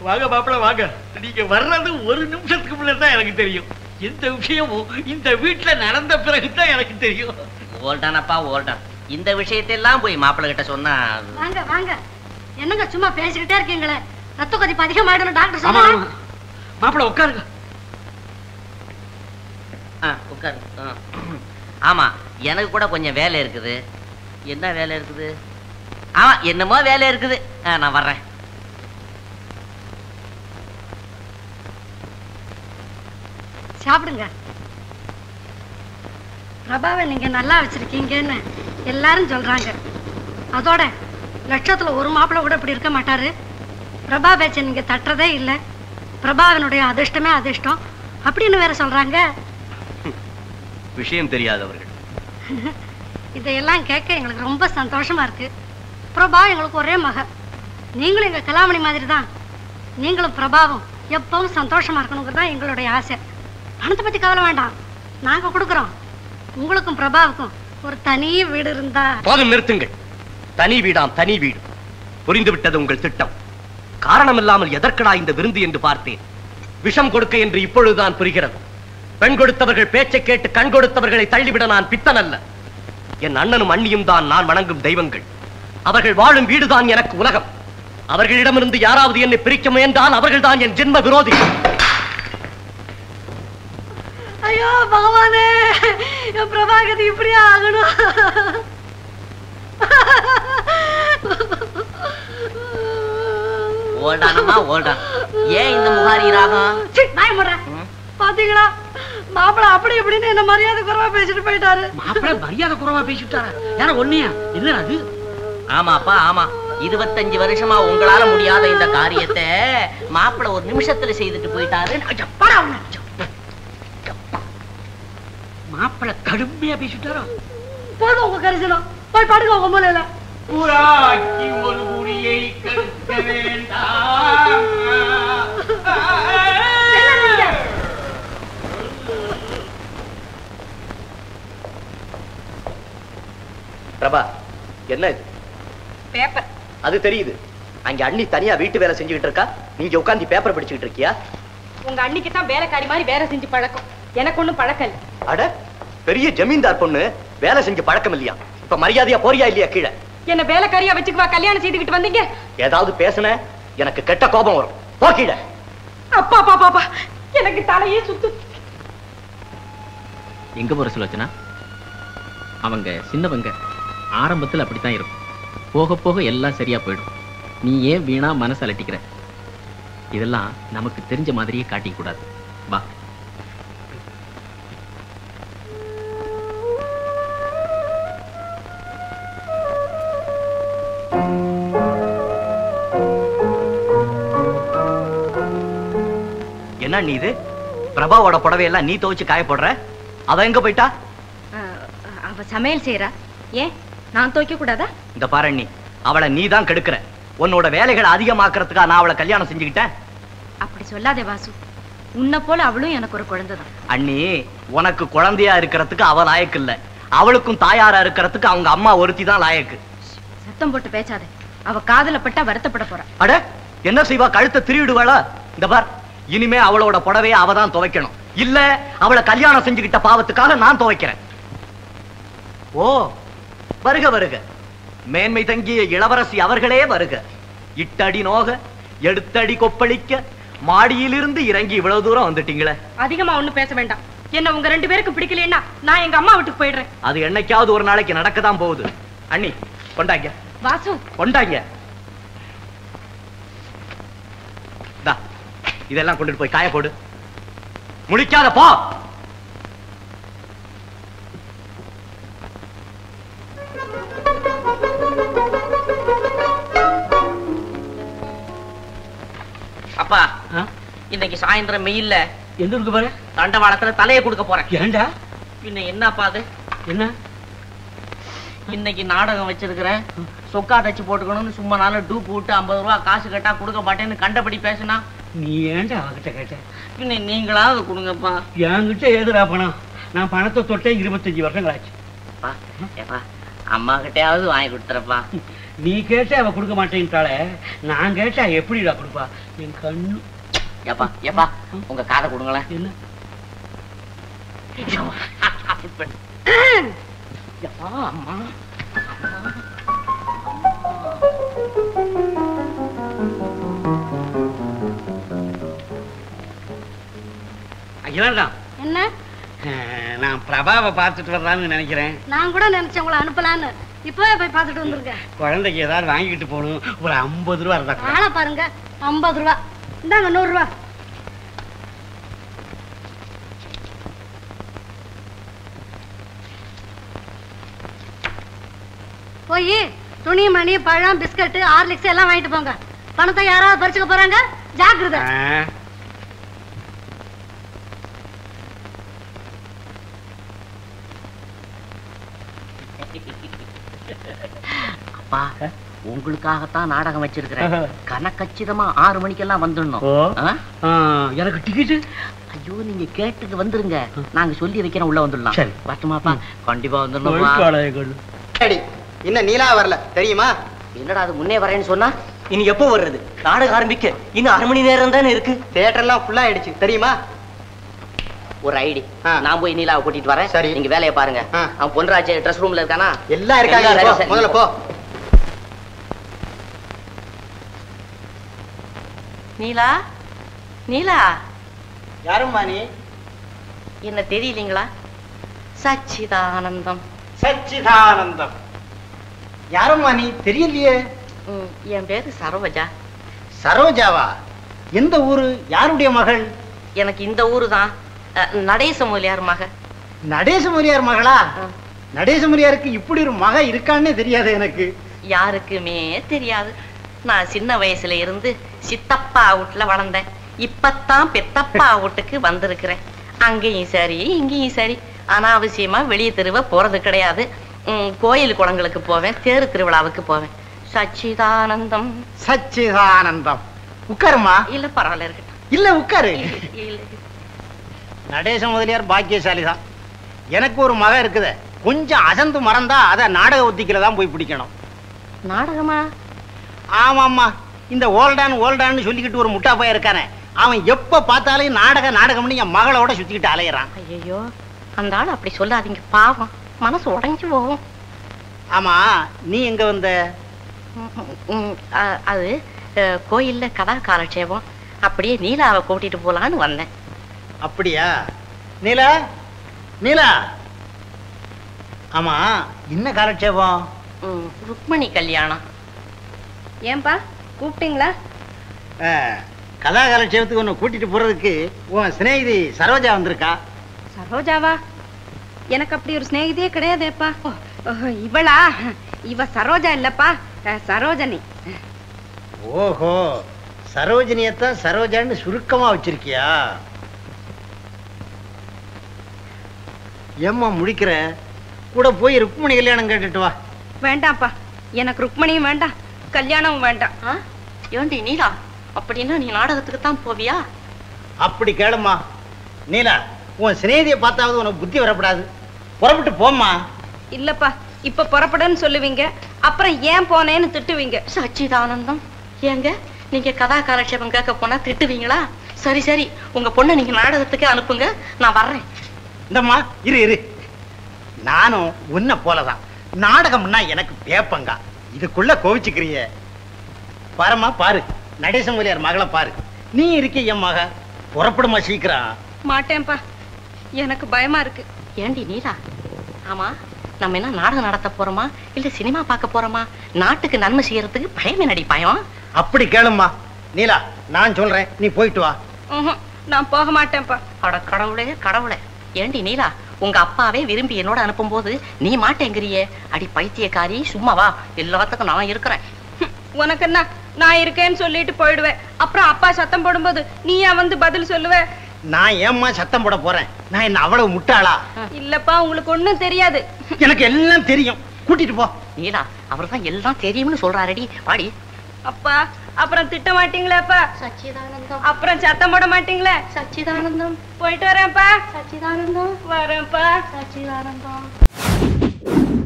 வாங்க மாப்பிள வாங்க நீங்க வர்றது ஒரு நிமிஷத்துக்கு முன்னாடி தான் எனக்கு தெரியும் இந்த விஷயமும் இந்த வீட்டுல நடந்த பிறகு தான் எனக்கு தெரியும் ஓல்டானப்பா ஓல்டான் இந்த விஷயத்தெல்லாம் போய் மாப்பிள்ளை கிட்ட சொன்னா வாங்க வாங்க என்னங்க சும்மா பேசிக்கிட்டே இருக்கீங்களே ரத்த கொதிப்பு அதிகமாயிடும் டாக்டர் ஆமா சொன்னாங்க ஆமா மாப்பிள உட்காருங்க ஆ, உட்காரு ஆ. ஆமா எனக்கு கூட கொஞ்சம் வேலை இருக்குது என்ன வேலை இருக்குது ஆமா என்னமோ வேலை இருக்குது ஆ, நான் வர்றேன் சாப்பிடுங்க பிரபாவை நீங்க நல்லா வச்சிருக்கீங்கன்னு எல்லாரும் சொல்றாங்க அதோட லட்சத்துல ஒரு மாப்பிள்ளை கூட இப்படி இருக்க மாட்டாரு பிரபா பேச்சை நீங்க தட்டுறதே இல்லை பிரபாவினுடைய அதிர்ஷ்டமே அதிர்ஷ்டம் அப்படின்னு வேற சொல்றாங்க விஷயம் தெரியாதவர்கள் இதையெல்லாம் கேட்க எங்களுக்கு ரொம்ப சந்தோஷமா இருக்கு பிரபா எங்களுக்கு ஒரே மக நீங்களும் எங்க கலாமணி மாதிரி தான் நீங்களும் பிரபாவும் எப்பவும் சந்தோஷமா இருக்கணுங்கிறது தான் எங்களுடைய ஆசை பணத்தை பத்தி கவலை வேண்டாம் நாங்க கொடுக்குறோம் உங்களுக்கும் பிரபாவுக்கும் ஒரு தனி வீடு இருந்தா போதும் நிறுத்துங்கள் தனி வீடாம் தனி வீடு புரிந்து விட்டது உங்கள் திட்டம் காரணம் இல்லாமல் எதற்கடா இந்த விருந்து என்று பார்த்தேன் விஷம் கொடுக்க என்று இப்பொழுதுதான் புரிகிறது பெண் கொடுத்தவர்கள் பேச்சை கேட்டு கண் கொடுத்தவர்களை தள்ளிவிட நான் பித்தன் அல்ல என் அண்ணனும் அண்ணியும் தான் நான் வணங்கும் தெய்வங்கள் அவர்கள் வாழும் வீடுதான் எனக்கு உலகம் அவர்களிடமிருந்து யாராவது என்னை பிரிக்க முயன்றால் அவர்கள்தான் என் ஜென்ம விரோதி ஐயோ பகவானே என் பிரபாகதி இப்படியே ஆகணும் ஓல்டானம்மா ஓல்டான் ஏன் இந்த முகாரி ராகம் சீ, நாய் முறை. பாத்தீங்களா மாப்பிள அப்படி இப்படின்னு என்ன மரியாதை குறைவா பேசிட்டு போயிட்டாரு மாப்பிள மரியாதை குறைவா பேசிட்டாரா யார ஒன்னியா என்ன அது ஆமாப்பா ஆமா இருபத்தஞ்சு வருஷமா உங்களால முடியாத இந்த காரியத்தை மாப்பிள்ளை ஒரு நிமிஷத்துல செய்துட்டு போயிட்டாரு எப்படா உன்னை? மாப்பிள கடுமையா பேசிட்டாரோ போதும் உங்க கரிசனம் போய் படுங்க உங்க மூலையில புறாக்கி ஒரு குறியை கற்க வேண்டாம் பிரபா என்ன இது பேப்பர் அது தெரியுது அங்க அண்ணி தனியா வீட்டு வேலை செஞ்சுக்கிட்டு இருக்கா நீங்க உட்காந்து பேப்பர் படிச்சுக்கிட்டு இருக்கியா உங்க அன்னைக்கு தான் வேலைக்காரி மாதிரி வேலை செஞ்சு பழக்கம் எனக்கு ஒண்ணும் பழக்கம் இல்ல அட பெரிய ஜமீன்தார் பொண்ணு வேலை செஞ்சு பழக்கம் இல்லையா இப்ப மரியாதையா போறியா இல்லையா கீழே என்ன வேலைக்காரியா வச்சுக்குவா கல்யாணம் செய்துக்கிட்டு வந்தீங்க ஏதாவது பேசுன எனக்கு கெட்ட கோபம் வரும் போ கீழே அப்பா அப்பா பாப்பா எனக்கு தலையே சுத்து எங்க போற சுலோச்சனா அவங்க சின்னவங்க ஆரம்பத்துல அப்படித்தான் இருக்கும் போக போக எல்லாம் சரியா போயிடும் நீ ஏன் வீணா மனசு அலட்டிக்கிற இதெல்லாம் நமக்கு தெரிஞ்ச மாதிரியே காட்டிக்க கூடாது வா என்ன நீ இது பிரபாவோட புடவையெல்லாம் நீ துவைச்சு காய போடுற அவ எங்க போயிட்டா அவ சமையல் செய்யறா ஏன் நான் துவைக்க கூடாதா இந்த பாரு அண்ணி அவளை நீ தான் கெடுக்கிற உன்னோட வேலைகளை அதிகமாக்குறதுக்கா நான் அவளை கல்யாணம் செஞ்சுக்கிட்டேன் அப்படி சொல்லாதே வாசு உன்னை போல அவளும் எனக்கு ஒரு குழந்தை தான் அண்ணி உனக்கு குழந்தையா இருக்கிறதுக்கு அவ லாயக்கு இல்ல அவளுக்கும் தாயாரா இருக்கிறதுக்கு அவங்க அம்மா ஒருத்தி தான் லாயக்கு சத்தம் போட்டு பேசாதே அவ காதல பட்டா வருத்தப்பட போறா அட என்ன செய்வா கழுத்தை திருவிடுவாளா இந்த பார் இனிமே அவளோட புடவைய அவ தான் துவைக்கணும் இல்ல அவளை கல்யாணம் செஞ்சுக்கிட்ட பாவத்துக்காக நான் துவைக்கிறேன் ஓ வருக வருக மேன்மை தங்கிய இளவரசி அவர்களே வருக இட்டடி நோக எடுத்தடி கொப்பளிக்க மாடியிலிருந்து இறங்கி இவ்வளவு தூரம் வந்துட்டீங்களே அதிகமா ஒண்ணும் பேச வேண்டாம் என்ன உங்க ரெண்டு பேருக்கு பிடிக்கலன்னா நான் எங்க அம்மா வீட்டுக்கு போயிடுறேன் அது என்னைக்காவது ஒரு நாளைக்கு நடக்கதான் போகுது அண்ணி கொண்டாங்க வாசு கொண்டாங்க தா இதெல்லாம் கொண்டுட்டு போய் காய போடு முடிக்காத போ அப்பா இன்னைக்கு சாயந்தரம் வெயில்ல எந்த இருக்கு பாரு தண்டவாளத்துல தலையை கொடுக்க போறேன் ஏண்டா பின்ன என்னப்பா அது என்ன இன்னைக்கு நாடகம் வச்சிருக்கிறேன் சொக்கா தச்சு போட்டுக்கணும்னு சும்மா நாளும் டூ போட்டு ஐம்பது ரூபா காசு கேட்டா கொடுக்க மாட்டேன்னு கண்டபடி பேசினா நீ ஏன்டா அவகிட்ட கேட்ட பின்ன நீங்களாவது கொடுங்கப்பா என்கிட்ட ஏதுடா பணம் நான் பணத்தை தொட்டே இருபத்தஞ்சு வருஷங்கள் ஆச்சு அப்பா, ஏப்பா அம்மா கிட்டயாவது வாங்கி கொடுத்துறப்பா நீ கேட்ட அவ கொடுக்க மாட்டேன்ட்டாளே நான் கேட்டா எப்படிடா கொடுப்பா என் கண்ணு ஏப்பா ஏப்பா உங்க காதை கொடுங்களேன் என்ன ஏப்பா அம்மா அகிலாண்டா என்ன நான் பிரபாவை பார்த்துட்டு வரலான்னு நினைக்கிறேன் நான் கூட நினைச்சேன் உங்களை அனுப்பலான்னு இப்பவே போய் பார்த்துட்டு வந்திருக்கேன் குழந்தைக்கு ஏதாவது வாங்கிட்டு போகணும் ஒரு ஐம்பது ரூபா இருந்தா கூட. ஆளை பாருங்க ஐம்பது ரூபா இந்தாங்க நூறு ரூபா போய் துணி மணி பழம் பிஸ்கட் ஹார்லிக்ஸ் எல்லாம் வாங்கிட்டு போங்க பணத்தை யாராவது பறிச்சுக்க போறாங்க ஜாக்கிரதை ஆ, அப்பா உங்களுக்காகத்தான் நாடகம் வச்சிருக்கிறேன் கனக்கச்சிதமா ஆறு மணிக்கெல்லாம் வந்துடணும் ஓ. ஆ? ஆ, எனக்கு டிக்கெட்டு ஐயோ நீங்க கேட்டுட்டு வந்துருங்க நாங்க சொல்லி வைக்கிறோம் உள்ள வந்துடலாம் சரி. வரட்டுமாப்பா கண்டிப்பா வந்துடணும்ப்பா சரி இன்னும் நீலா வரல தெரியுமா என்னடா அது முன்னே வரேன்னு சொன்னா இனி எப்போ வர்றது நாடகம் ஆரம்பிக்க இன்னும் அரை மணி நேரம் தானே இருக்கு தியேட்டர்லாம் ஃபுல்லா ஆயிடுச்சு தெரியுமா ஒரு ஐடி ஆ. நான் போய் நீலாவை கூட்டிட்டு வரேன் சரி. நீங்க வேலையை பாருங்க ஆ. அவன் பொன்ராஜ் ட்ரெஸ் ரூம்ல இருக்கானா எல்லாம் இருக்காங்க எல்லாம் போ, சரி. முதல்ல போ நீலா நீலா யாரும்மா நீ என்ன தெரியலீங்களா சச்சிதானந்தம் சச்சிதானந்தம் யாரும்மா நீ தெரியலையே ம், என் பேரு சரோஜா சரோஜாவா எந்த ஊரு யாருடைய மகள் எனக்கு இந்த ஊரு தான் நடேச மூலியார் மக நடேசமுரியார் மகளா ஆ. நடேசமுரியாருக்கு இப்படி ஒரு மக இருக்கான்னே தெரியாது எனக்கு யாருக்குமே தெரியாது நான் சின்ன வயசுல இருந்து சித்தப்பா வீட்டுல வளர்ந்தேன் இப்பத்தான் பெத்தப்பா வீட்டுக்கு வந்திருக்கிறேன் அங்கேயும் சரி இங்கேயும் சரி அனாவசியமா வெளியே தெருவ போறது கிடையாது ம், கோயில் குளங்களுக்கு போவேன் தேரு திருவிழாவுக்கு போவேன் சச்சிதானந்தம் சச்சிதானந்தம் உட்காருமா இல்ல பரவாயில்ல இருக்கட்டும் இல்ல உட்காரு இல்ல நடேச முதலியார் பாக்கியசாலி தான் எனக்கு ஒரு மக இருக்குது கொஞ்சம் அசந்து மறந்தா அதை நாடக ஒத்திக்கில தான் போய் பிடிக்கணும் நாடகமா ஆமாம்மா இந்த ஓல்டான் ஓல்டான்னு சொல்லிக்கிட்டு ஒரு முட்டா பையன் இருக்கானே அவன் எப்ப பார்த்தாலும் நாடக நாடகம்னு என் மகளோட சுத்திக்கிட்டு அலையிறான் ஐயோ அந்த ஆள் அப்படி சொல்லாதீங்க பாவம் மனசு உடைஞ்சு போகும் ஆமா நீ எங்க வந்த ம், ம், அ- அது அஹ், கோயில்ல கதா காலட்சேபம் அப்படியே நீலாவை கூட்டிட்டு போலான்னு வந்தேன் அப்படியா நீலா நீலா ஆமா என்ன காலட்சேபம் ம், ருக்மணி கல்யாணம் ஏன்பா கூப்பிட்டீங்களா ஆ, கதா காலட்சேபத்துக்கு உன்னை கூட்டிட்டு போறதுக்கு உன் சிநேகிதி சரோஜா வந்திருக்கா சரோஜாவா எனக்கு அப்படி ஒரு சிநேகிதியே கிடையாதேப்பா ஓ, ஓ, இவளா இவ சரோஜா இல்லப்பா அஹ், சரோஜனி ஓஹோ சரோஜினியத்தான் சரோஜான்னு சுருக்கமா வச்சிருக்கியா ஏம்மா முடிக்கிற கூட போய் ருக்மணி கல்யாணம் கேட்டுட்டு வா வேண்டாம்ப்பா எனக்கு ருக்மணியும் வேண்டாம் கல்யாணமும் வேண்டாம் ஆ? ஏண்டி நீலா அப்படின்னா நீ நாடகத்துக்கு தான் போவியா அப்படி கேளும்மா நீலா உன் சிநேகிதியை பார்த்தாவது உனக்கு புத்தி வரப்படாது புறப்பட்டு போம்மா இல்லப்பா இப்ப புறப்படுன்னு சொல்லுவீங்க அப்புறம் ஏன் போனேன்னு திட்டுவீங்க சச்சிதானந்தம் ஏங்க நீங்க கதா காலட்சேபம் கேட்க போனா திட்டுவீங்களா சரி சரி உங்க பொண்ணை நீங்க நாடகத்துக்கு அனுப்புங்க நான் வர்றேன் இந்தம்மா இரு இரு நானும் உன்னை போலதான் நாடகம்னா எனக்கு வேப்பங்கா இதுக்குள்ள கோவிச்சுக்கிறிய பாரும்மா பாரு நடேசமுலியார் மகளை பாரு நீ இருக்க என் மக புறப்படுமா சீக்கிரம் மாட்டேன்ப்பா எனக்கு பயமா இருக்கு ஏண்டி நீலா ஆமா நம்ம என்ன நாடகம் நடத்த போறோமா இல்ல சினிமா பார்க்க போறோமா நாட்டுக்கு நன்மை செய்யறதுக்கு பயமே நடி பயம் அப்படி கேளும்மா நீலா நான் சொல்றேன் நீ போயிட்டு வா ம்ஹும், நான் போக மாட்டேன்ப்பா அட கடவுளே கடவுளே ஏண்டி நீலா உங்க அப்பாவே விரும்பி என்னோட அனுப்பும்போது நீ மாட்டேங்கிறியே அடி பைத்தியக்காரி சும்மா வா எல்லாத்துக்கும் நான் இருக்கிறேன் ஹம், உனக்கு என்ன நான் இருக்கேன்னு சொல்லிட்டு போயிடுவேன் அப்புறம் அப்பா சத்தம் போடும்போது நீயா வந்து பதில் சொல்லுவ நான் ஏம்மா சத்தம் போட போறேன் நான் என்ன அவ்வளவு முட்டாளா இல்லப்பா உங்களுக்கு ஒண்ணும் தெரியாது எனக்கு எல்லாம் தெரியும் கூட்டிட்டு போ நீலா அவர்தான் எல்லாம் தெரியும்னு சொல்றாரடி வாடி அப்பா அப்புறம் திட்ட மாட்டீங்களாப்பா சச்சிதானந்தம் அப்புறம் சத்தம் போட மாட்டீங்களே சச்சிதானந்தம் போயிட்டு வரேன்ப்பா சச்சிதானந்தம் வரேன்ப்பா சச்சிதானந்தம்